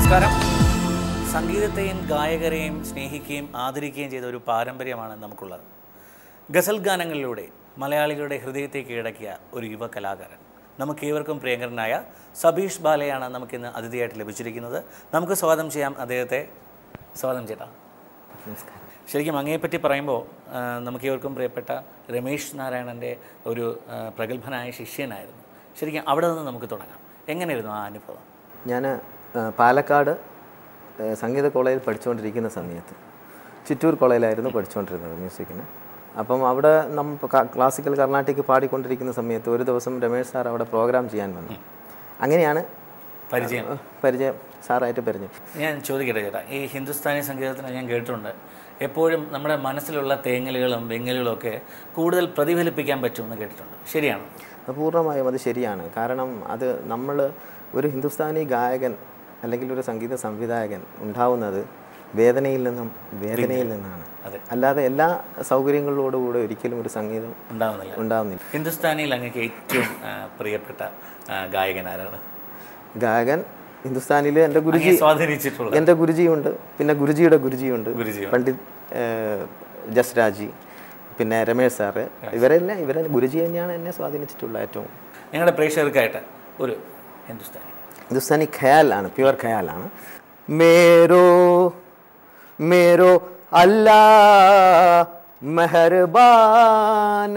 നമസ്കാരം സംഗീതത്തെയും ഗായകരെയും സ്നേഹിക്കുകയും ആദരിക്കുകയും ചെയ്ത ഒരു പാരമ്പര്യമാണ് നമുക്കുള്ളത് ഗസൽ ഗാനങ്ങളിലൂടെ മലയാളികളുടെ ഹൃദയത്തെ കീഴടക്കിയ ഒരു യുവ കലാകാരൻ നമുക്ക് ഏവർക്കും പ്രിയങ്കരനായ സബീഷ് ബാലയാണ് നമുക്കിന്ന് അതിഥിയായിട്ട് ലഭിച്ചിരിക്കുന്നത് നമുക്ക് സ്വാഗതം ചെയ്യാം അദ്ദേഹത്തെ സ്വാഗതം ചെയ്താം നമസ്കാരം ശരിക്കും അങ്ങയെപ്പറ്റി പറയുമ്പോൾ ആ, നമുക്ക് ഏവർക്കും പ്രിയപ്പെട്ട രമേശ് നാരായണൻ്റെ ഒരു ആ, പ്രഗത്ഭനായ ശിഷ്യനായിരുന്നു ശരിക്കും അവിടെ നിന്ന് നമുക്ക് തുടങ്ങാം എങ്ങനെയായിരുന്നു ആ അനുഭവം ഞാൻ പാലക്കാട് ആ, സംഗീത കോളേജിൽ പഠിച്ചുകൊണ്ടിരിക്കുന്ന സമയത്ത് ചിറ്റൂർ കോളേജിലായിരുന്നു പഠിച്ചുകൊണ്ടിരുന്നത് മ്യൂസിക്കിന് അപ്പം അവിടെ നമ്മൾ ക്ലാസിക്കൽ കർണാട്ടിക് പാടിക്കൊണ്ടിരിക്കുന്ന സമയത്ത് ഒരു ദിവസം രമേശ് സാർ അവിടെ പ്രോഗ്രാം ചെയ്യാൻ വന്നു അങ്ങനെയാണ് പരിചയം ആ, പരിചയം സാറായിട്ട് പരിചയം ഞാൻ ചോദിക്കട്ടെ ചേട്ടാ ഈ ഹിന്ദുസ്ഥാനി സംഗീതത്തിന് ഞാൻ കേട്ടിട്ടുണ്ട് എപ്പോഴും നമ്മുടെ മനസ്സിലുള്ള തേങ്ങലുകളും വെങ്ങലുകളും ഒക്കെ കൂടുതൽ പ്രതിഫലിപ്പിക്കാൻ പറ്റുമെന്ന് കേട്ടിട്ടുണ്ട് ശരിയാണോ അത് പൂർണ്ണമായും അത് ശരിയാണ് കാരണം അത് നമ്മൾ ഒരു ഹിന്ദുസ്ഥാനി ഗായകൻ അല്ലെങ്കിൽ ഒരു സംഗീത സംവിധായകൻ ഉണ്ടാവുന്നത് വേദനയിൽ നിന്നും വേദനയിൽ നിന്നാണ് അതെ. അല്ലാതെ എല്ലാ സൗകര്യങ്ങളോടുകൂടെ ഒരിക്കലും ഒരു സംഗീതം ഉണ്ടാവുന്നില്ല ഉണ്ടാവുന്നില്ല ഹിന്ദുസ്ഥാനിയിൽ അങ്ങക്ക് ഏറ്റവും ആ, പ്രിയപ്പെട്ട ആ, ഗായകൻ ആരാണ് ഗായകൻ ഹിന്ദുസ്ഥാനിയിൽ എൻ്റെ ഗുരുജി അങ്ങയെ സ്വാധീനിച്ചിട്ടുള്ള എൻ്റെ ഗുരുജിയുണ്ട് പിന്നെ ഗുരുജിയുടെ ഗുരുജിയുണ്ട് ഗുരുജിയുണ്ട്. പണ്ഡിറ്റ് ഏഹ്, ജസ്രാജി പിന്നെ രമേശ് സാറ് ഇവരെല്ലാം ഇവരെ ഗുരുജി തന്നെയാണ് എന്നെ സ്വാധീനിച്ചിട്ടുള്ള ഏറ്റവും ഞങ്ങളുടെ പ്രേക്ഷകർക്കായിട്ട് ഒരു ഹിന്ദുസ്ഥാനി हिंदुस्तानी ख्याल ആണ് प्योर ख्याल ആണ് मेरो मेरो अल्लाह मेहरबान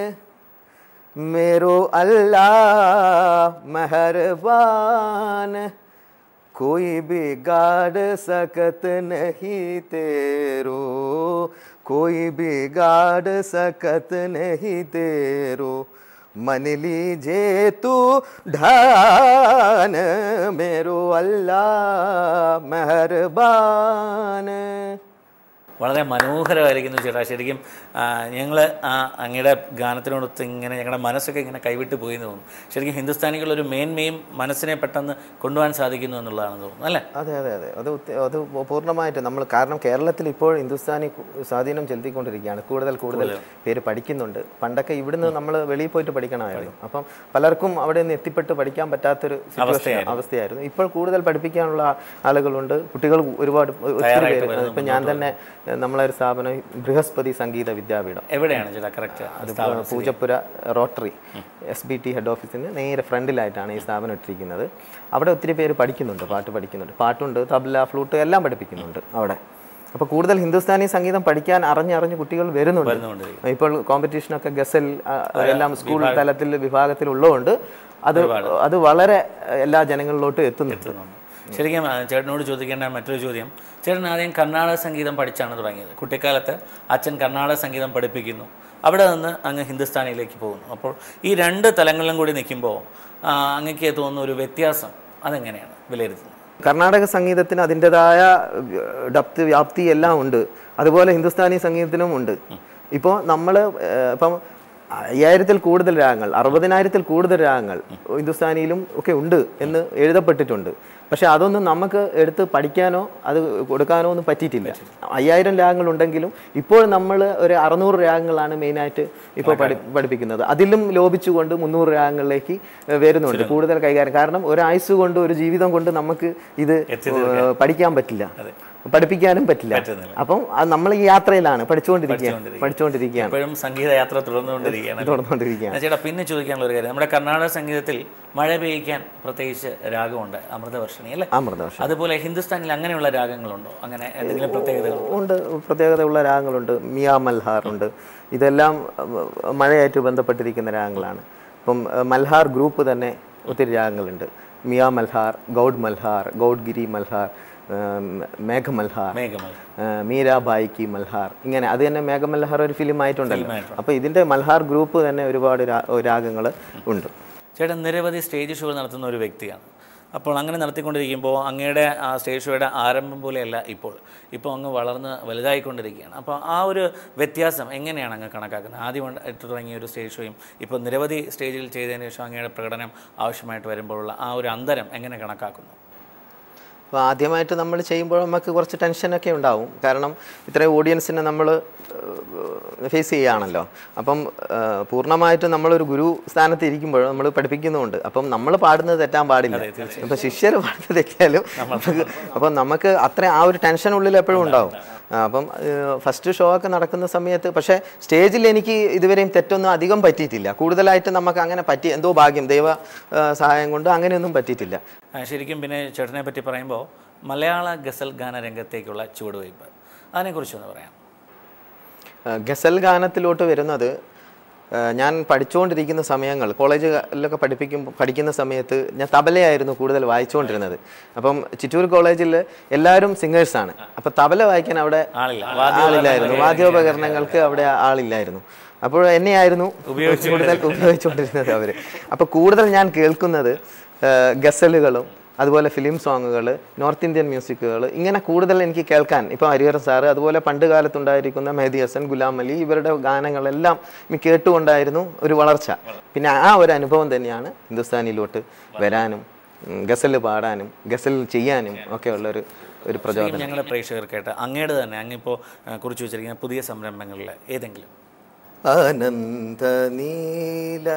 मेरो अल्लाह मेहरबान कोई बिगाड़ सकत नहीं तेरो कोई बिगाड़ सकत नहीं तेरो मन लीजे तू ढान मेरो अल्लाह मेहरबान വളരെ മനോഹരമായിരിക്കുന്നു ചേട്ടാ ശരിക്കും ഞങ്ങൾ ആ അങ്ങയുടെ ഗാനത്തിനോടൊത്ത് ഇങ്ങനെ ഞങ്ങളുടെ മനസ്സൊക്കെ ഇങ്ങനെ കൈവിട്ട് പോയി എന്ന് തോന്നുന്നു ശരിക്കും ഹിന്ദുസ്ഥാനികളൊരു മേന്മയും മനസ്സിനെ പെട്ടെന്ന് കൊണ്ടുപോകാൻ സാധിക്കുന്നു എന്നുള്ളതാണെന്ന് തോന്നുന്നു അല്ലേ അതെ അതെ അതെ അത് ഉത്ത- അത് പൂർണ്ണമായിട്ട് നമ്മൾ കാരണം കേരളത്തിൽ ഇപ്പോൾ ഹിന്ദുസ്ഥാനി കു- സ്വാധീനം ചെലുത്തിക്കൊണ്ടിരിക്കുകയാണ് കൂടുതൽ കൂടുതൽ പേര് പഠിക്കുന്നുണ്ട് പണ്ടൊക്കെ ഇവിടുന്ന് നമ്മൾ വെളിയിൽ പോയിട്ട് പഠിക്കണമായിരുന്നു അപ്പം പലർക്കും അവിടെ നിന്ന് എത്തിപ്പെട്ട് പഠിക്കാൻ പറ്റാത്തൊരു situation- അവസ്ഥയായിരുന്നു ഇപ്പോൾ കൂടുതൽ പഠിപ്പിക്കാനുള്ള ആളുകളുണ്ട് കുട്ടികൾ ഒരുപാട് ഒത്തിരി പേര് ഇപ്പം ഞാൻ തന്നെ ഏഹ്, നമ്മളെ ഒരു സ്ഥാപനം ബൃഹസ്പതി സംഗീത വിദ്യാപീഠം എവിടെയാണ് ചേട്ടാ correct Poojappura rotary S B T head ഓഫീസിന് നേരെ ഫ്രണ്ടിലായിട്ടാണ് ഈ സ്ഥാപനം ഇട്ടിരിക്കുന്നത് അവിടെ ഒത്തിരി പേര് പഠിക്കുന്നുണ്ട് പാട്ട് പഠിക്കുന്നുണ്ട് പാട്ടുണ്ട് തബല ഫ്ലൂട്ട് എല്ലാം പഠിപ്പിക്കുന്നുണ്ട് അവിടെ അപ്പോൾ കൂടുതൽ ഹിന്ദുസ്ഥാനി സംഗീതം പഠിക്കാൻ അറിഞ്ഞറിഞ്ഞ് കുട്ടികൾ വരുന്നുണ്ട് വരുന്നുകൊണ്ടിരിക്കും ഇപ്പോൾ കോമ്പറ്റീഷനൊക്കെ ഗസൽ ആ, എല്ലാം സ്കൂൾ തലത്തിൽ വിഭാഗത്തിലുള്ളതുകൊണ്ട് അത് അത് വളരെ എല്ലാ ജനങ്ങളിലോട്ട് എത്തുന്നുണ്ട് എത്തുന്നുണ്ട് ശരിക്കും ആ, ചേട്ടനോട് ചോദിക്കേണ്ട മറ്റൊരു ചോദ്യം ചേട്ടൻ ആദ്യം കർണാടക സംഗീതം പഠിച്ചാണ് തുടങ്ങിയത് കുട്ടിക്കാലത്ത് അച്ഛൻ കർണാടക സംഗീതം പഠിപ്പിക്കുന്നു അവിടെ നിന്ന് അങ്ങ് ഹിന്ദുസ്ഥാനിയിലേക്ക് പോകുന്നു അപ്പോൾ ഈ രണ്ട് തലങ്ങളിലും കൂടി നിൽക്കുമ്പോൾ അങ്ങക്ക് തോന്നുന്ന ഒരു വ്യത്യാസം അതെങ്ങനെയാണ് വിലയിരുത്തുന്നത് കർണാടക സംഗീതത്തിന് അതിൻ്റെതായ ഡപ്തി വ്യാപ്തി എല്ലാം ഉണ്ട് അതുപോലെ ഹിന്ദുസ്ഥാനി സംഗീതത്തിനും ഉണ്ട് ഇപ്പോൾ നമ്മൾ ഇപ്പം അയ്യായിരത്തിൽ കൂടുതൽ രാഗങ്ങൾ അറുപതിനായിരത്തിൽ കൂടുതൽ രാഗങ്ങൾ ഹിന്ദുസ്ഥാനിയിലും ഒക്കെ ഉണ്ട് എന്ന് എഴുതപ്പെട്ടിട്ടുണ്ട് പക്ഷെ അതൊന്നും നമുക്ക് എടുത്ത് പഠിക്കാനോ അത് കൊടുക്കാനോ ഒന്നും പറ്റിയിട്ടില്ല അയ്യായിരം രാഗങ്ങൾ ഉണ്ടെങ്കിലും ഇപ്പോൾ നമ്മൾ ഒരു അറുന്നൂറ് രാഗങ്ങളാണ് മെയിനായിട്ട് ഇപ്പോൾ പഠി പഠിപ്പിക്കുന്നത് അതിലും ലോപിച്ചുകൊണ്ട് മുന്നൂറ് രാഗങ്ങളിലേക്ക് വരുന്നുണ്ട് കൂടുതൽ കൈകാര്യം കാരണം ഒരായുസ് കൊണ്ട് ഒരു ജീവിതം കൊണ്ട് നമുക്ക് ഇത് ഏഹ്, പഠിക്കാൻ പറ്റില്ല പഠിപ്പിക്കാനും പറ്റില്ല പറ്റുന്നില്ല. അപ്പം നമ്മൾ ഈ യാത്രയിലാണ് പഠിച്ചുകൊണ്ടിരിക്കുകയാണ് പഠിച്ചുകൊണ്ടിരിക്കുകയാണ് ഇപ്പോഴും സംഗീത യാത്ര തുടർന്നുകൊണ്ടിരിക്കുകയാണ് തുടർന്നുകൊണ്ടിരിക്കുകയാണ് ചേട്ടാ പിന്നെ ചോദിക്കാനുള്ള ഒരു കാര്യം നമ്മുടെ കർണാടക സംഗീതത്തിൽ മഴ പെയ്യിക്കാൻ പ്രത്യേകിച്ച് രാഗമുണ്ട് അമൃതവർഷിണി അല്ലേ അമൃതവർഷം അതുപോലെ ഹിന്ദുസ്ഥാനിൽ അങ്ങനെയുള്ള രാഗങ്ങളുണ്ടോ അങ്ങനെ എന്തെങ്കിലും പ്രത്യേകതകൾ ഉണ്ട് പ്രത്യേകതയുള്ള രാഗങ്ങളുണ്ട് മിയാ മൽഹാർ ഉണ്ട് ഇതെല്ലാം അഹ്, മഴയായിട്ട് ബന്ധപ്പെട്ടിരിക്കുന്ന രാഗങ്ങളാണ് ഇപ്പം അഹ്, മൽഹാർ ഗ്രൂപ്പ് തന്നെ ഒത്തിരി രാഗങ്ങളുണ്ട് മിയാ മൽഹാർ ഗൗഡ് മൽഹാർ ഗൗഡ്ഗിരി മൽഹാർ ഉം, മേഘ മൽഹാർ മേഘമൽ ഏഹ് മീരാബായി കി മൽഹാർ ഇങ്ങനെ അത് തന്നെ മേഘ മൽഹാർ ഒരു ഫിലിം ആയിട്ടുണ്ടല്ലോ അപ്പോൾ ഇതിന്റെ മൽഹാർ ഗ്രൂപ്പ് തന്നെ ഒരുപാട് രാഗങ്ങൾ ഉണ്ട് ചേട്ടൻ നിരവധി സ്റ്റേജ് ഷോ നടത്തുന്ന ഒരു വ്യക്തിയാണ് അപ്പോൾ അങ്ങനെ നടത്തിക്കൊണ്ടിരിക്കുമ്പോൾ അങ്ങയുടെ ആ സ്റ്റേജ് ഷോയുടെ ആരംഭം പോലെയല്ല ഇപ്പോൾ ഇപ്പോൾ അങ്ങ് വളർന്ന് വലുതായിക്കൊണ്ടിരിക്കുകയാണ് അപ്പോൾ ആ ഒരു വ്യത്യാസം എങ്ങനെയാണ് അങ്ങ് കണക്കാക്കുന്നത് ആദ്യം ഉണ്ട് ഇട്ട് തുടങ്ങിയ ഒരു സ്റ്റേജ് ഷോയും ഇപ്പോൾ നിരവധി സ്റ്റേജിൽ ചെയ്തതിന് ശേഷം അങ്ങയുടെ പ്രകടനം ആവശ്യമായിട്ട് വരുമ്പോഴുള്ള ആ ഒരു അന്തരം എങ്ങനെ കണക്കാക്കുന്നു അപ്പോൾ ആദ്യമായിട്ട് നമ്മൾ ചെയ്യുമ്പോൾ നമുക്ക് കുറച്ച് ടെൻഷനൊക്കെ ഉണ്ടാവും കാരണം ഇത്രയും ഓഡിയൻസിനെ നമ്മൾ ഫേസ് ചെയ്യുകയാണല്ലോ അപ്പം ആ, പൂർണ്ണമായിട്ടും നമ്മളൊരു ഗുരു സ്ഥാനത്ത് ഇരിക്കുമ്പോൾ നമ്മൾ പഠിപ്പിക്കുന്നുമുണ്ട് അപ്പം നമ്മൾ പാടുന്നത് തെറ്റാൻ പാടില്ല അപ്പം ശിഷ്യർ പാടുന്നത് തെറ്റിയാലും നമുക്ക് അപ്പം നമുക്ക് അത്ര ആ ഒരു ടെൻഷൻ ഉള്ളിൽ എപ്പോഴും ഉണ്ടാവും ആ, അപ്പം ഫസ്റ്റ് ഷോ ഒക്കെ നടക്കുന്ന സമയത്ത് പക്ഷേ സ്റ്റേജിൽ എനിക്ക് ഇതുവരെയും തെറ്റൊന്നും അധികം പറ്റിയിട്ടില്ല കൂടുതലായിട്ട് നമുക്ക് അങ്ങനെ പറ്റി എന്തോ ഭാഗ്യം ദൈവ ആ, സഹായം കൊണ്ട് അങ്ങനെയൊന്നും പറ്റിയിട്ടില്ല ആ, ശരിക്കും പിന്നെ ചേട്ടനെ പറ്റി പറയുമ്പോൾ മലയാള ഗസൽ ഗാന രംഗത്തേക്കുള്ള ചുവടുവയ്പ് അതിനെക്കുറിച്ചൊന്ന് പറയാം ആ, ഗസൽ ഗാനത്തിലോട്ട് വരുന്നത് ആ, ഞാൻ പഠിച്ചുകൊണ്ടിരിക്കുന്ന സമയങ്ങൾ കോളേജിലൊക്കെ പഠിപ്പിക്കും പഠിക്കുന്ന സമയത്ത് ഞാൻ തബലയായിരുന്നു കൂടുതൽ വായിച്ചുകൊണ്ടിരുന്നത് അപ്പം ചിറ്റൂർ കോളേജിൽ എല്ലാവരും സിംഗേഴ്സാണ് അപ്പം തബല വായിക്കാൻ അവിടെ ആളില്ല. ആളില്ലായിരുന്നു വാദ്യോപകരണങ്ങൾക്ക് അവിടെ ആളില്ലായിരുന്നു അപ്പോൾ എന്നെയായിരുന്നു കൂടുതൽ ഉപയോഗിച്ചുകൊണ്ടിരുന്നത് അവർ അപ്പോൾ കൂടുതൽ ഞാൻ കേൾക്കുന്നത് ആ, ഗസലുകളും അതുപോലെ ഫിലിം സോങ്ങുകൾ നോർത്ത് ഇന്ത്യൻ മ്യൂസിക്കുകൾ ഇങ്ങനെ കൂടുതൽ എനിക്ക് കേൾക്കാൻ ഇപ്പോൾ ഹരിഹരൻ സാറ് അതുപോലെ പണ്ട് കാലത്തുണ്ടായിരിക്കുന്ന മെഹദി ഹസൻ ഗുലാം അലി ഇവരുടെ ഗാനങ്ങളെല്ലാം എനിക്ക് കേട്ടുകൊണ്ടായിരുന്നു ഒരു വളർച്ച പിന്നെ ആ ഒരു അനുഭവം തന്നെയാണ് ഹിന്ദുസ്ഥാനിയിലോട്ട് വരാനും ഉം, ഗസൽ പാടാനും ഗസൽ ചെയ്യാനും ഒക്കെ ഉള്ള ഒരു ഒരു പ്രചോദനം ശരിക്കും ഞങ്ങളുടെ പ്രേക്ഷകർക്കായിട്ട് അങ്ങയുടെ തന്നെ അങ്ങിപ്പോൾ കുറിച്ച് വെച്ചിരിക്കുന്ന പുതിയ സംരംഭങ്ങളിൽ ഏതെങ്കിലും അനന്ത നീല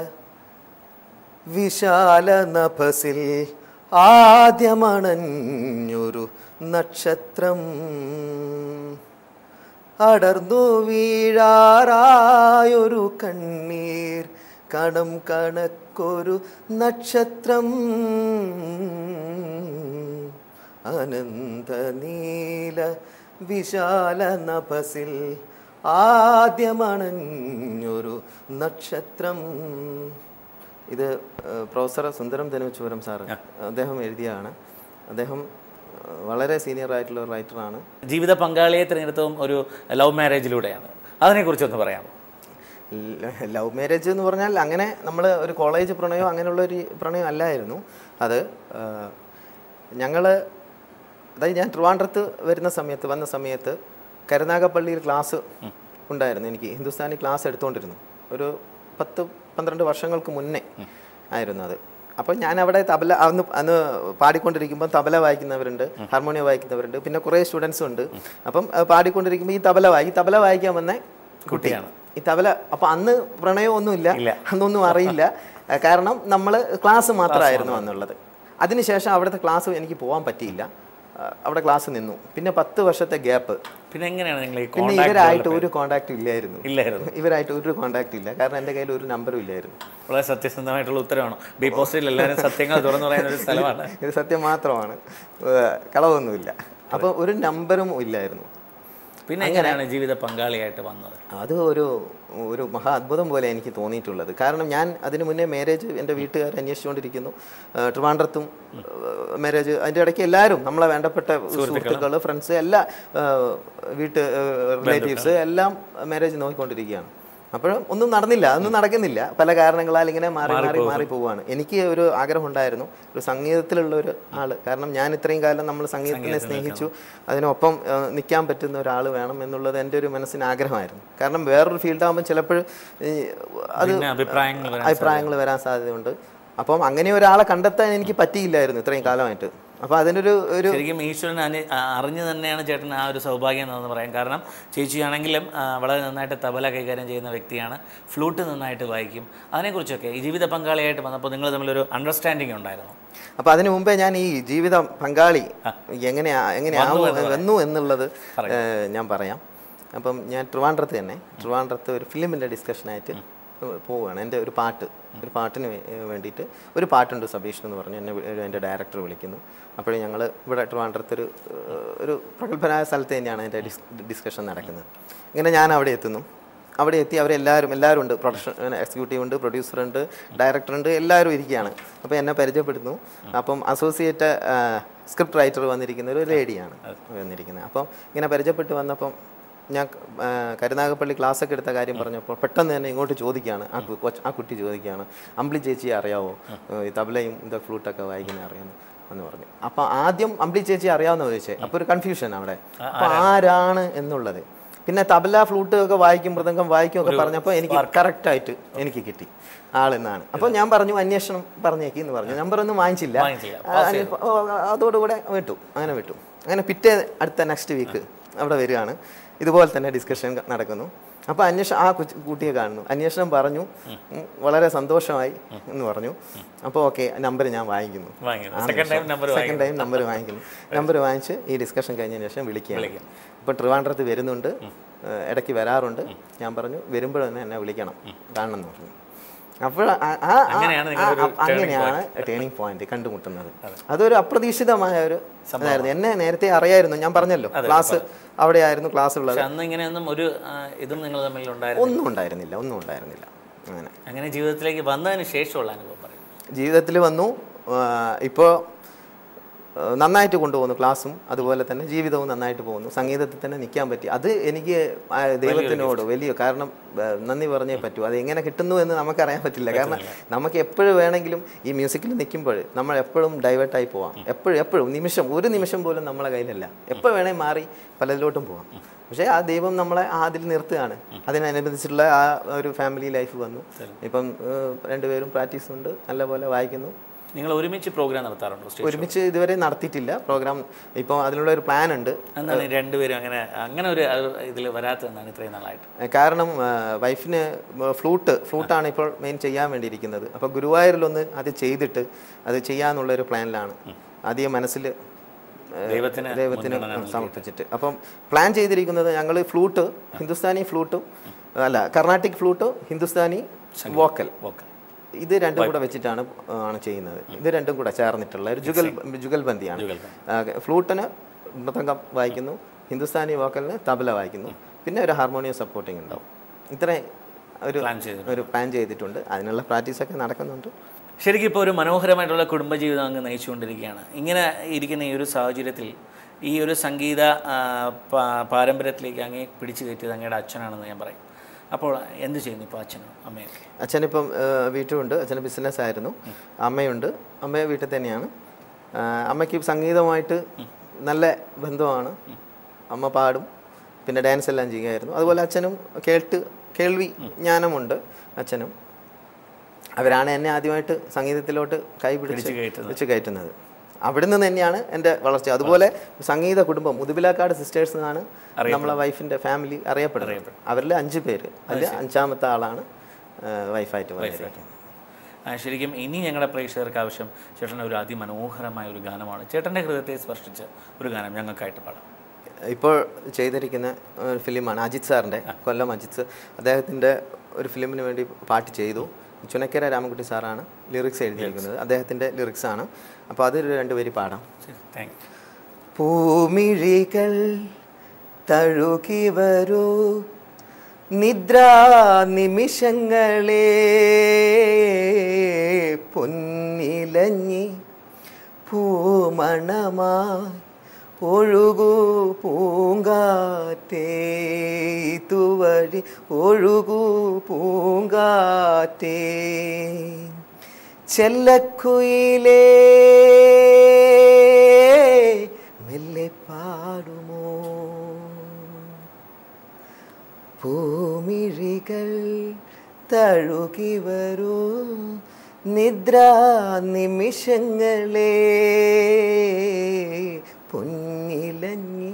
വിശാല നഭസിൽ ആദ്യമണഞ്ഞൊരു നക്ഷത്രം അടർന്നു വീഴാറായൊരു കണ്ണീർ കണം കണക്കൊരു നക്ഷത്രം അനന്ത നീല വിശാല നഭസിൽ ആദ്യമണഞ്ഞൊരു നക്ഷത്രം ഇത് ഏഹ്, പ്രൊഫസർ സുന്ദരം ധനുവച്ചുപുരം സാറ് അദ്ദേഹം എഴുതിയതാണ് അദ്ദേഹം ഏഹ്, വളരെ സീനിയർ ആയിട്ടുള്ള ഒരു റൈറ്ററാണ് ജീവിത പങ്കാളിയെ തിരഞ്ഞെടുത്തതും ഒരു ലവ് മാരേജിലൂടെയാണ് അതിനെക്കുറിച്ചൊന്ന് പറയാമോ ലവ് മാരേജ് എന്ന് പറഞ്ഞാൽ അങ്ങനെ നമ്മൾ ഒരു കോളേജ് പ്രണയം അങ്ങനെയുള്ള ഒരു പ്രണയം അല്ലായിരുന്നു അത് ഞങ്ങൾ അതായത് ഞാൻ ട്രിവാൻഡ്രത്ത് വരുന്ന സമയത്ത് വന്ന സമയത്ത് കരുനാഗപ്പള്ളിയിൽ ക്ലാസ് ഉണ്ടായിരുന്നു എനിക്ക് ഹിന്ദുസ്ഥാനി ക്ലാസ് എടുത്തുകൊണ്ടിരുന്നു ഒരു പത്ത് പന്ത്രണ്ട് വർഷങ്ങൾക്ക് മുന്നേ ആയിരുന്നു അത് അപ്പോൾ ഞാൻ അവിടെ തബല അന്ന് അന്ന് പാടിക്കൊണ്ടിരിക്കുമ്പോൾ തബല വായിക്കുന്നവരുണ്ട് ഹാർമോണിയം വായിക്കുന്നവരുണ്ട് പിന്നെ കുറേ സ്റ്റുഡൻസും ഉണ്ട് അപ്പം ആ, പാടിക്കൊണ്ടിരിക്കുമ്പോൾ ഈ തബല വായി ഈ തബല വായിക്കാൻ വന്ന കുട്ടിയാണ് ഈ തബല അപ്പൊ അന്ന് പ്രണയമൊന്നുമില്ല അന്നൊന്നും അറിയില്ല ആ, കാരണം നമ്മൾ ക്ലാസ് മാത്രമായിരുന്നു അന്നുള്ളത് അതിനുശേഷം അവിടുത്തെ ക്ലാസ് എനിക്ക് പോകാൻ പറ്റിയില്ല ആ, അവിടെ ക്ലാസ് നിന്നു പിന്നെ പത്ത് വർഷത്തെ ഗ്യാപ്പ് പിന്നെ എങ്ങനെയാണ് നിങ്ങൾ ഈ പിന്നെ കോണ്ടാക്ട് ഇവരായിട്ട് ഒരു കോണ്ടാക്ട് ഇല്ലായിരുന്നു ഇല്ലായിരുന്നു ഇവരായിട്ട് ഒരു കോണ്ടാക്ട് ഇല്ല കാരണം എൻ്റെ കയ്യിൽ ഒരു നമ്പറും ഇല്ലായിരുന്നു വളരെ സത്യസന്ധമായിട്ടുള്ള ഉത്തരവാണ് ബി പോസ്റ്റിൽ എല്ലാവരും സത്യങ്ങൾ തുറന്നു പറയുന്ന ഒരു സ്ഥലമാണ് ഇത് സത്യം മാത്രമാണ് ഏഹ് കളവൊന്നുമില്ല അപ്പോൾ ഒരു നമ്പറും ഇല്ലായിരുന്നു പിന്നെ എങ്ങനെയാണ് ജീവിത പങ്കാളിയായിട്ട് വന്നത് അത് ഒരു ഒരു മഹാ അത്ഭുതം പോലെ എനിക്ക് തോന്നിയിട്ടുള്ളത് കാരണം ഞാൻ അതിന് മുന്നേ മാരേജ് എൻ്റെ വീട്ടുകാർ അന്വേഷിച്ചുകൊണ്ടിരിക്കുന്നു ആ, ട്രിവാൻഡ്രത്തും മാരേജ് അതിൻ്റെ ഇടയ്ക്ക് എല്ലാവരും നമ്മളെ വേണ്ടപ്പെട്ട സുഹൃത്തുക്കൾ ഫ്രണ്ട്സ് എല്ലാ ആ, വീട്ട് റിലേറ്റീവ്സ് എല്ലാം മാരേജ് നോക്കിക്കൊണ്ടിരിക്കുകയാണ് അപ്പോഴും ഒന്നും നടന്നില്ല അതൊന്നും നടക്കുന്നില്ല പല കാരണങ്ങളാൽ ഇങ്ങനെ മാറി മാറി മാറി പോവുകയാണ് എനിക്ക് ഒരു ആഗ്രഹം ഉണ്ടായിരുന്നു ഒരു സംഗീതത്തിലുള്ള ഒരു ആള് കാരണം ഞാൻ ഇത്രയും കാലം നമ്മൾ സംഗീതത്തിനെ സ്നേഹിച്ചു അതിനൊപ്പം നിൽക്കാൻ പറ്റുന്ന ഒരാൾ വേണം എന്നുള്ളത് എൻ്റെ ഒരു മനസ്സിന് ആഗ്രഹമായിരുന്നു കാരണം വേറൊരു ഫീൽഡാകുമ്പോൾ ചിലപ്പോൾ അത് പിന്നെ അഭിപ്രായങ്ങൾ വരാൻ അഭിപ്രായങ്ങൾ വരാൻ സാധ്യതയുണ്ട് അപ്പം അങ്ങനെ ഒരാളെ കണ്ടെത്താൻ എനിക്ക് പറ്റിയില്ലായിരുന്നു ഇത്രയും കാലമായിട്ട് അപ്പോൾ അതിനൊരു ഒരു ശരിക്കും ഈശ്വരൻ അനി ആ, അറിഞ്ഞു തന്നെയാണ് ചേട്ടൻ ആ ഒരു സൗഭാഗ്യം എന്ന് പറയാം കാരണം ചേച്ചിയാണെങ്കിലും ആ, വളരെ നന്നായിട്ട് തബല കൈകാര്യം ചെയ്യുന്ന വ്യക്തിയാണ് ഫ്ലൂട്ട് നന്നായിട്ട് വായിക്കും അതിനെക്കുറിച്ചൊക്കെ ഈ ജീവിത പങ്കാളിയായിട്ട് വന്നപ്പോൾ നിങ്ങൾ തമ്മിലൊരു അണ്ടർസ്റ്റാൻഡിങ് ഉണ്ടായിരുന്നു അപ്പോൾ അതിനു മുമ്പേ ഞാൻ ഈ ജീവിതം പങ്കാളി എങ്ങനെയാ എങ്ങനെയാവും വന്നു എന്നുള്ളത് ഏഹ്, ഞാൻ പറയാം അപ്പം ഞാൻ ട്രിവാൻഡ്രത്ത് തന്നെ ട്രിവാൻഡ്രത്ത് ഒരു ഫിലിമിൻ്റെ ഡിസ്കഷനായിട്ട് പോവുകയാണ് എൻ്റെ ഒരു പാട്ട് ഒരു പാട്ടിന് വേ- ഏഹ് വേണ്ടിയിട്ട് ഒരു പാട്ടുണ്ട് സബീഷ് എന്ന് പറഞ്ഞ് എന്നെ വി- എൻ്റെ ഡയറക്ടർ വിളിക്കുന്നു അപ്പോഴേ ഞങ്ങൾ ഇവിടെ ട്രിവാൻഡ്രത്ത് ഒരു ഏഹ്, ഒരു പ്രഗത്ഭനായ സ്ഥലത്ത് തന്നെയാണ് എൻ്റെ ഡിസ് ഡിസ്കഷൻ നടക്കുന്നത് ഇങ്ങനെ ഞാൻ അവിടെ എത്തുന്നു അവിടെ എത്തി അവരെല്ലാവരും എല്ലാവരും ഉണ്ട് പ്രൊഡക്ഷൻ എക്സിക്യൂട്ടീവ് ഉണ്ട് പ്രൊഡ്യൂസർ ഉണ്ട് ഡയറക്ടർ ഉണ്ട് എല്ലാവരും ഇരിക്കുകയാണ് അപ്പോൾ എന്നെ പരിചയപ്പെടുന്നു അപ്പം അസോസിയേറ്റ് സ്ക്രിപ്റ്റ് റൈറ്റർ വന്നിരിക്കുന്ന ഒരു ലേഡിയാണ് വന്നിരിക്കുന്നത് അപ്പം ഇങ്ങനെ പരിചയപ്പെട്ട് വന്നപ്പം ഞാൻ ആ, കരുനാഗപ്പള്ളി ക്ലാസ് ഒക്കെ എടുത്ത കാര്യം പറഞ്ഞപ്പോൾ പെട്ടെന്ന് തന്നെ ഇങ്ങോട്ട് ചോദിക്കുകയാണ് ആ കു- കൊച്ച്- ആ കുട്ടി ചോദിക്കുകയാണ് അമ്പിളി ചേച്ചിയെ അറിയാവോ ഏഹ് ഈ തബലയും ഇത് ഫ്ലൂട്ടൊക്കെ വായിക്കുന്നത് അറിയാമെന്ന് എന്ന് പറഞ്ഞു അപ്പോൾ ആദ്യം അമ്പിളി ചേച്ചി അറിയാമെന്ന് ചോദിച്ചേ അപ്പോൾ ഒരു കൺഫ്യൂഷൻ അവിടെ അപ്പോൾ ആരാണ് എന്നുള്ളത് പിന്നെ തബല ഫ്ലൂട്ട് ഒക്കെ വായിക്കും മൃദംഗം വായിക്കും ഒക്കെ പറഞ്ഞപ്പോൾ എനിക്ക് കറക്റ്റായിട്ട് എനിക്ക് കിട്ടി ആളെന്നാണ് അപ്പോൾ ഞാൻ പറഞ്ഞു അന്വേഷണം പറഞ്ഞേക്ക് എന്ന് പറഞ്ഞു നമ്പർ ഒന്നും വാങ്ങിച്ചില്ല വാങ്ങിച്ചില്ല. ആ, അനി- ഓ, അതോടുകൂടെ വിട്ടു അങ്ങനെ വിട്ടു അങ്ങനെ പിറ്റേ അടുത്ത നെക്സ്റ്റ് വീക്ക് അവിടെ വരികയാണ് ഇതുപോലെ തന്നെ ഡിസ്കഷൻ നടക്കുന്നു അപ്പോൾ അന്വേഷണം ആ കുച്ച് കുട്ടിയെ കാണുന്നു അന്വേഷണം പറഞ്ഞു ഉം, വളരെ സന്തോഷമായി എന്ന് പറഞ്ഞു അപ്പോൾ ഓക്കെ നമ്പർ ഞാൻ വാങ്ങിക്കുന്നു വാങ്ങിക്കുന്നു. Second time number second time number വാങ്ങിക്കുന്നു നമ്പർ വാങ്ങിച്ച് ഈ ഡിസ്കഷൻ കഴിഞ്ഞതിന് ശേഷം വിളിക്കുകയാണ് ഇപ്പോൾ ട്രിവാൻഡ്രത്ത് വരുന്നുണ്ട് ഏഹ് ഇടയ്ക്ക് വരാറുണ്ട് ഞാൻ പറഞ്ഞു വരുമ്പോഴൊന്ന് എന്നെ വിളിക്കണം കാണണം എന്ന് പറഞ്ഞു അപ്പോൾ ആ- ആ- ആ- അങ്ങനെയാണ് ആ- നിങ്ങളൊരു ആ- അങ്ങനെയാണ് ടേണിംഗ് പോയിന്റ് കണ്ടുമുട്ടുന്നത് അതൊരു അപ്രതീക്ഷിതമായ ഒരു ഇതായിരുന്നു എന്നെ നേരത്തെ അറിയായിരുന്നു ഞാൻ പറഞ്ഞല്ലോ ക്ലാസ് അവിടെയായിരുന്നു ക്ലാസ് ഉള്ളത് പക്ഷെ അന്ന് ഇങ്ങനെയൊന്നും ഒരു ആ, ഇതും നിങ്ങൾ തമ്മിൽ ഉണ്ടായിരുന്നു ഒന്നും ഉണ്ടായിരുന്നില്ല ഒന്നും ഉണ്ടായിരുന്നില്ല അങ്ങനെ അങ്ങനെ ജീവിതത്തിലേക്ക് വന്നതിന് ശേഷമുള്ള അനുഭവം പറയും ജീവിതത്തിൽ വന്നു ഇപ്പോൾ നന്നായിട്ട് കൊണ്ടുപോകുന്നു ക്ലാസ്സും അതുപോലെ തന്നെ ജീവിതവും നന്നായിട്ട് പോകുന്നു സംഗീതത്തിൽ തന്നെ നിൽക്കാൻ പറ്റി അത് എനിക്ക് ആ ദൈവത്തിനോട് വലിയ കാരണം ആ, നന്ദി പറഞ്ഞേ പറ്റൂ അത് എങ്ങനെ കിട്ടുന്നു എന്ന് നമുക്കറിയാൻ പറ്റില്ല കാരണം നമുക്ക് എപ്പോഴും വേണമെങ്കിലും ഈ മ്യൂസിക്കിൽ നിൽക്കുമ്പോൾ നമ്മൾ എപ്പോഴും ഡൈവേർട്ടായി പോവാം എപ്പോഴും എപ്പോഴും നിമിഷം ഒരു നിമിഷം പോലും നമ്മളെ കയ്യിലല്ല എപ്പോൾ വേണേൽ മാറി പലതിലോട്ടും പോവാം പക്ഷേ ആ ദൈവം നമ്മളെ ആ അതിൽ നിർത്തുകയാണ് അതിനനുബന്ധിച്ചിട്ടുള്ള ആ ഒരു ഫാമിലി ലൈഫ് വന്നു ഇപ്പം ഏഹ്, രണ്ടുപേരും പ്രാക്ടീസ് ഉണ്ട് നല്ലപോലെ വായിക്കുന്നു നിങ്ങൾ ഒരുമിച്ച് പ്രോഗ്രാം നടത്താറുണ്ടോ സ്റ്റേജ് ഒരുമിച്ച് ഇതുവരെ നടത്തിയിട്ടില്ല പ്രോഗ്രാം ഇപ്പോൾ അതിനുള്ള ഒരു പ്ലാൻ ഉണ്ട് എന്താണ് ഈ രണ്ടുപേരും അങ്ങനെ അങ്ങനെ ഒരു ഇതിൽ വരാത്തതെന്നാണ് ഇത്രയും നാളായിട്ട് ഏഹ് കാരണം വൈഫിന് ഫ്ലൂട്ട് ഫ്ലൂട്ടാണ് ഇപ്പോൾ മെയിൻ ചെയ്യാൻ വേണ്ടിയിരിക്കുന്നത് അപ്പോൾ ഗുരുവായൂരിലൊന്ന് അത് ചെയ്തിട്ട് അത് ചെയ്യാന്നുള്ളൊരു പ്ലാനിലാണ് ആദ്യം മനസ്സിൽ ദൈവത്തിന് ദൈവത്തിന് സമർപ്പിച്ചിട്ട് അപ്പം പ്ലാൻ ചെയ്തിരിക്കുന്നത് ഞങ്ങൾ ഫ്ലൂട്ട് ഹിന്ദുസ്ഥാനി ഫ്ലൂട്ടും അല്ല Carnatic flute Hindustani vocal okay ഇത് രണ്ടും കൂടെ വെച്ചിട്ടാണ് ആ, ആണ് ചെയ്യുന്നത് ഇത് രണ്ടും കൂടെ ചേർന്നിട്ടുള്ള ഒരു ജുഗൽ ജുഗൽബന്ദിയാണ് ഫ്ലൂട്ടിന് മൃദംഗം വായിക്കുന്നു ഹിന്ദുസ്ഥാനി വോക്കലിന് തബല വായിക്കുന്നു പിന്നെ ഒരു ഹാർമോണിയം സപ്പോർട്ടിങ് ഉണ്ടാവും ഇത്രയും ഒരു പ്ലാൻ ചെയ്തു ഒരു പ്ലാൻ ചെയ്തിട്ടുണ്ട് അതിനുള്ള പ്രാക്ടീസൊക്കെ നടക്കുന്നുണ്ട് ശരിക്കും ഇപ്പോൾ ഒരു മനോഹരമായിട്ടുള്ള കുടുംബജീവിതം അങ്ങ് നയിച്ചുകൊണ്ടിരിക്കുകയാണ് ഇങ്ങനെ ഇരിക്കുന്ന ഈ ഒരു സാഹചര്യത്തിൽ ഈ ഒരു സംഗീത ആ, പാ- പാരമ്പര്യത്തിലേക്ക് അങ്ങേ പിടിച്ചു കയറ്റിയത് അങ്ങയുടെ അച്ഛനാണെന്ന് ഞാൻ പറയും അപ്പോൾ എന്ത് ചെയ്യുന്നു ഇപ്പോൾ അച്ഛനും അമ്മയൊക്കെ അച്ഛനിപ്പം ആ, വീട്ടുമുണ്ട് അച്ഛന് ബിസിനസ് ആയിരുന്നു അമ്മയുണ്ട് അമ്മ വീട്ടിൽ തന്നെയാണ് ആ, അമ്മയ്ക്ക് സംഗീതമായിട്ട് നല്ല ബന്ധമാണ് അമ്മ പാടും പിന്നെ ഡാൻസ് എല്ലാം ചെയ്യുമായിരുന്നു അതുപോലെ അച്ഛനും കേട്ട് കേൾവി ജ്ഞാനമുണ്ട് അച്ഛനും അവരാണ് എന്നെ ആദ്യമായിട്ട് സംഗീതത്തിലോട്ട് കൈ പിടിച്ച് കയറ്റുന്നത്. വെച്ച് കയറ്റുന്നത് അവിടെ നിന്ന് തന്നെയാണ് എൻ്റെ വളർച്ച അതുപോലെ സംഗീത കുടുംബം മുതുപിലാക്കാട് സിസ്റ്റേഴ്സ് എന്നാണ് നമ്മളെ വൈഫിൻ്റെ ഫാമിലി അറിയപ്പെടുന്നത് അവരിൽ അഞ്ച് പേര് അതിൽ അഞ്ചാമത്തെ ആളാണ് വൈഫായിട്ട് വന്നിരിക്കുന്നത് ആ, ശരിക്കും ഇനി ഞങ്ങളുടെ പ്രേക്ഷകർക്ക് ആവശ്യം ചേട്ടൻ്റെ ഒരു അതിമനോഹരമായ ഒരു ഗാനമാണ് ചേട്ടൻ്റെ ഹൃദയത്തെ സ്പർശിച്ച ഒരു ഗാനം ഞങ്ങൾക്കായിട്ട് പാടാം ഇപ്പോൾ ചെയ്തിരിക്കുന്ന ഒരു ഫിലിമാണ് അജിത് സാറിൻ്റെ കൊല്ലം അജിത് സർ അദ്ദേഹത്തിൻ്റെ ഒരു ഫിലിമിന് വേണ്ടി പാട്ട് ചെയ്തു ചുനക്കര രാമൻകുട്ടി സാറാണ് ലിറിക്സ് എഴുതിയിരിക്കുന്നത് അദ്ദേഹത്തിൻ്റെ ലിറിക്സാണ് അപ്പോൾ അത് രണ്ടുപേര് പാടാം ശരി താങ്ക് യു പൂമിഴികൾ തഴുകി വരൂ നിദ്രാ നിമിഷങ്ങളെ പൊന്നിലഞ്ഞി പൂമണമായി ഒഴുകൂ പൂങ്കാറ്റേ തുവഴി ഒഴുകൂ പൂങ്കാറ്റേ ചെല്ലക്കുയിലേ മെല്ലെ പാടുമോ പൂമിഴികൾ തഴുകി വരൂ നിദ്രാ നിമിഷങ്ങളെ പൊന്നിലഞ്ഞി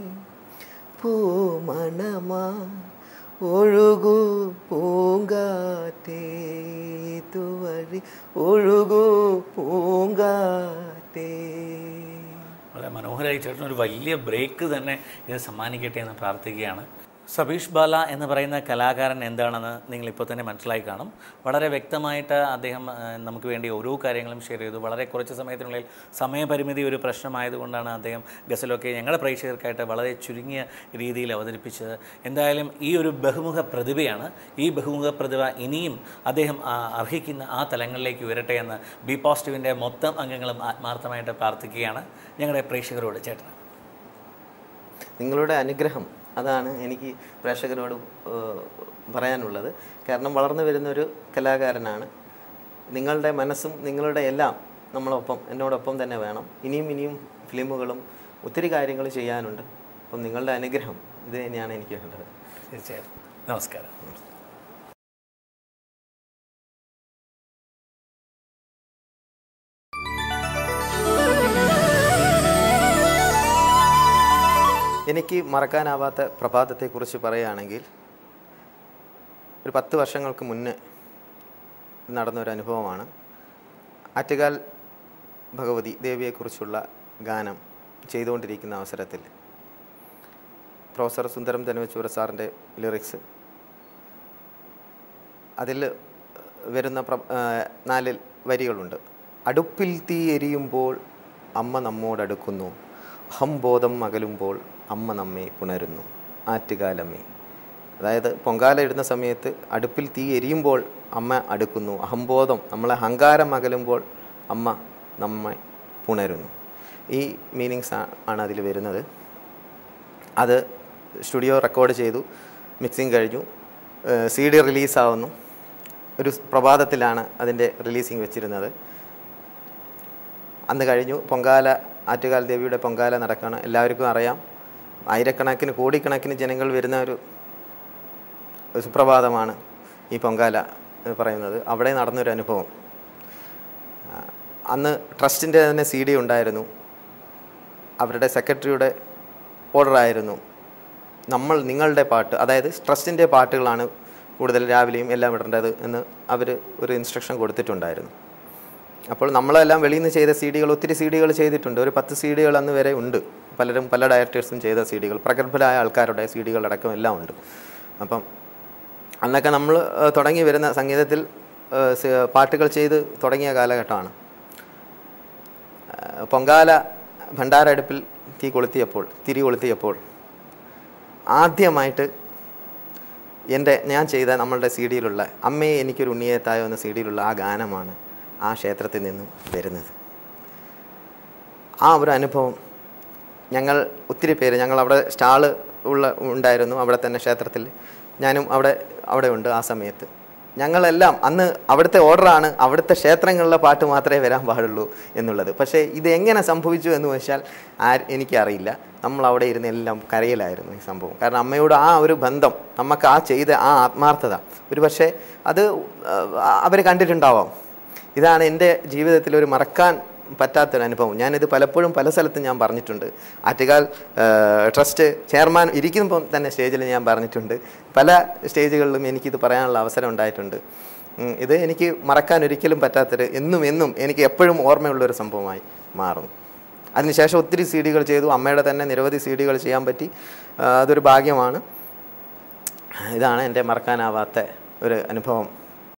പൂമണമാ ഒഴുകൂ പൂങ്കാറ്റേ തുവഴി ഒഴുകൂ പൂങ്കാറ്റേ വളരെ മനോഹരമായി ചേട്ടൻ ഒരു വലിയ ബ്രേക്ക് തന്നെ ഇത് സമ്മാനിക്കട്ടെ എന്ന് പ്രാർത്ഥിക്കുകയാണ് സബീഷ് ബാല എന്ന് പറയുന്ന കലാകാരൻ എന്താണെന്ന് നിങ്ങൾ ഇപ്പോൾ തന്നെ മനസ്സിലായി കാണും വളരെ വ്യക്തമായിട്ട് അദ്ദേഹം ആ, നമുക്ക് വേണ്ടി ഓരോ കാര്യങ്ങളും ഷെയർ ചെയ്തു വളരെ കുറച്ച് സമയത്തിനുള്ളിൽ സമയപരിമിതി ഒരു പ്രശ്നമായതുകൊണ്ടാണ് അദ്ദേഹം ഗസലൊക്കെ ഞങ്ങളുടെ പ്രേക്ഷകർക്കായിട്ട് വളരെ ചുരുങ്ങിയ രീതിയിൽ അവതരിപ്പിച്ചത് എന്തായാലും ഈ ഒരു ബഹുമുഖ പ്രതിഭയാണ് ഈ ബഹുമുഖ പ്രതിഭ ഇനിയും അദ്ദേഹം ആ, അർഹിക്കുന്ന ആ തലങ്ങളിലേക്ക് ഉയരട്ടെ എന്ന് ബി പോസിറ്റീവിൻ്റെ മൊത്തം അംഗങ്ങളും ആത്മാർത്ഥമായിട്ട് പ്രാർത്ഥിക്കുകയാണ് ഞങ്ങളുടെ പ്രേക്ഷകരോട് ചേട്ടൻ നിങ്ങളുടെ അനുഗ്രഹം അതാണ് എനിക്ക് പ്രേക്ഷകരോട് ഏഹ്, പറയാനുള്ളത് കാരണം വളർന്നു വരുന്നൊരു കലാകാരനാണ് നിങ്ങളുടെ മനസ്സും നിങ്ങളുടെ എല്ലാം നമ്മളൊപ്പം എന്നോടൊപ്പം തന്നെ വേണം ഇനിയും ഇനിയും ഫിലിമുകളും ഒത്തിരി കാര്യങ്ങൾ ചെയ്യാനുണ്ട് അപ്പം നിങ്ങളുടെ അനുഗ്രഹം ഇത് തന്നെയാണ് എനിക്ക് വേണ്ടത് തീർച്ചയായും നമസ്കാരം എനിക്ക് മറക്കാനാവാത്ത പ്രഭാതത്തെക്കുറിച്ച് പറയുകയാണെങ്കിൽ ഒരു പത്ത് വർഷങ്ങൾക്ക് മുന്നേ നടന്നൊരു അനുഭവമാണ് ആറ്റുകാൽ ഭഗവതി ദേവിയെക്കുറിച്ചുള്ള ഗാനം ചെയ്തുകൊണ്ടിരിക്കുന്ന അവസരത്തിൽ പ്രൊഫസർ സുന്ദരം ധനുവച്ചൂര സാറിൻ്റെ ലിറിക്സ് അതിൽ വരുന്ന പ്ര ആ, നാല് വരികളുണ്ട് അടുപ്പിൽ തീ എരിയുമ്പോൾ അമ്മ നമ്മോടടുക്കുന്നു അഹംബോധം അകലുമ്പോൾ അമ്മ നമ്മെ പുണരുന്നു ആറ്റുകാലമ്മേ അതായത് പൊങ്കാല ഇടുന്ന സമയത്ത് അടുപ്പിൽ തീ എരിയുമ്പോൾ അമ്മ അടുക്കുന്നു അഹംബോധം നമ്മളെ അഹങ്കാരം അകലുമ്പോൾ അമ്മ നമ്മെ പുണരുന്നു ഈ മീനിങ്സ് ആണ് അതിൽ വരുന്നത് അത് സ്റ്റുഡിയോ റെക്കോർഡ് ചെയ്തു മിക്സിങ് കഴിഞ്ഞു സി ഡി റിലീസാവുന്നു ഒരു പ്രഭാതത്തിലാണ് അതിൻ്റെ റിലീസിങ് വെച്ചിരുന്നത് അന്ന് കഴിഞ്ഞു പൊങ്കാല ആറ്റുകാൽ ദേവിയുടെ പൊങ്കാല നടക്കുകയാണ് എല്ലാവർക്കും അറിയാം ആയിരക്കണക്കിന് കോടിക്കണക്കിന് ജനങ്ങൾ വരുന്ന ഒരു ഒരു സുപ്രഭാതമാണ് ഈ പൊങ്കാല എന്ന് പറയുന്നത് അവിടെ നടന്നൊരു അനുഭവം ആ, അന്ന് ട്രസ്റ്റിൻ്റെ തന്നെ സി ഡി ഉണ്ടായിരുന്നു അവരുടെ സെക്രട്ടറിയുടെ ഓർഡറായിരുന്നു നമ്മൾ നിങ്ങളുടെ പാട്ട് അതായത് ട്രസ്റ്റിൻ്റെ പാട്ടുകളാണ് കൂടുതൽ രാവിലെയും എല്ലാം ഇടേണ്ടത് എന്ന് അവർ ഒരു ഇൻസ്ട്രക്ഷൻ കൊടുത്തിട്ടുണ്ടായിരുന്നു അപ്പോൾ നമ്മളെല്ലാം വെളിയിൽ നിന്ന് ചെയ്ത സി ഡികൾ ഒത്തിരി സി ഡികൾ ചെയ്തിട്ടുണ്ട് ഒരു പത്ത് സി ഡികൾ അന്ന് വരെ ഉണ്ട് പലരും പല ഡയറക്ടേഴ്സും ചെയ്ത സി ഡികൾ പ്രഗത്ഭരായ ആൾക്കാരുടെ സി ഡികളടക്കം എല്ലാം ഉണ്ട് അപ്പം അന്നൊക്കെ നമ്മൾ ഏഹ്, തുടങ്ങി വരുന്ന സംഗീതത്തിൽ ഏഹ്, സ- പാട്ടുകൾ ചെയ്ത് തുടങ്ങിയ കാലഘട്ടമാണ് ഏഹ്, പൊങ്കാല ഭണ്ഡാര അടുപ്പിൽ തീ കൊളുത്തിയപ്പോൾ തിരി കൊളുത്തിയപ്പോൾ ആദ്യമായിട്ട് എൻ്റെ ഞാൻ ചെയ്ത നമ്മളുടെ സി ഡിയിലുള്ള അമ്മയെ എനിക്കൊരു ഉണ്ണിയേത്തായോ എന്ന സി ഡിയിലുള്ള ആ ഗാനമാണ് ആ ക്ഷേത്രത്തിൽ നിന്നും വരുന്നത് ആ ഒരു അനുഭവം ഞങ്ങൾ ഒത്തിരി പേര് ഞങ്ങൾ അവിടെ സ്റ്റാള് ഉള്ള ഉണ്ടായിരുന്നു അവിടെ തന്നെ ക്ഷേത്രത്തിൽ ഞാനും അവിടെ അവിടെ ഉണ്ട് ആ സമയത്ത് ഞങ്ങളെല്ലാം അന്ന് അവിടുത്തെ ഓർഡറാണ് അവിടുത്തെ ക്ഷേത്രങ്ങളിലെ പാട്ട് മാത്രമേ വരാൻ പാടുള്ളൂ എന്നുള്ളത് പക്ഷേ ഇത് എങ്ങനെ സംഭവിച്ചു എന്ന് വെച്ചാൽ ആ എനിക്കറിയില്ല നമ്മൾ അവിടെ ഇരുന്ന് എല്ലാം കരയിലായിരുന്നു ഈ സംഭവം കാരണം അമ്മയോട് ആ ഒരു ബന്ധം നമുക്ക് ആ ചെയ്ത ആ ആത്മാർത്ഥത ഒരു പക്ഷേ അത് അവർ കണ്ടിട്ടുണ്ടാവാം ഇതാണ് എൻ്റെ ജീവിതത്തിൽ ഒരു മറക്കാൻ പറ്റാത്തൊരു അനുഭവം ഞാനിത് പലപ്പോഴും പല സ്ഥലത്തും ഞാൻ പറഞ്ഞിട്ടുണ്ട് ആറ്റുകാൽ ഏഹ്, ട്രസ്റ്റ് ചെയർമാൻ ഇരിക്കുമ്പം തന്നെ സ്റ്റേജിൽ ഞാൻ പറഞ്ഞിട്ടുണ്ട് പല സ്റ്റേജുകളിലും എനിക്കിത് പറയാനുള്ള അവസരം ഉണ്ടായിട്ടുണ്ട് ഉം, ഇത് എനിക്ക് മറക്കാൻ ഒരിക്കലും പറ്റാത്തൊരു എന്നും എന്നും എനിക്ക് എപ്പോഴും ഓർമ്മയുള്ളൊരു സംഭവമായി മാറും അതിനുശേഷം ഒത്തിരി സി ഡികൾ ചെയ്തു അമ്മയുടെ തന്നെ നിരവധി സി ഡികൾ ചെയ്യാൻ പറ്റി ആ, അതൊരു ഭാഗ്യമാണ് ഇതാണ് എൻ്റെ മറക്കാനാവാത്ത ഒരു അനുഭവം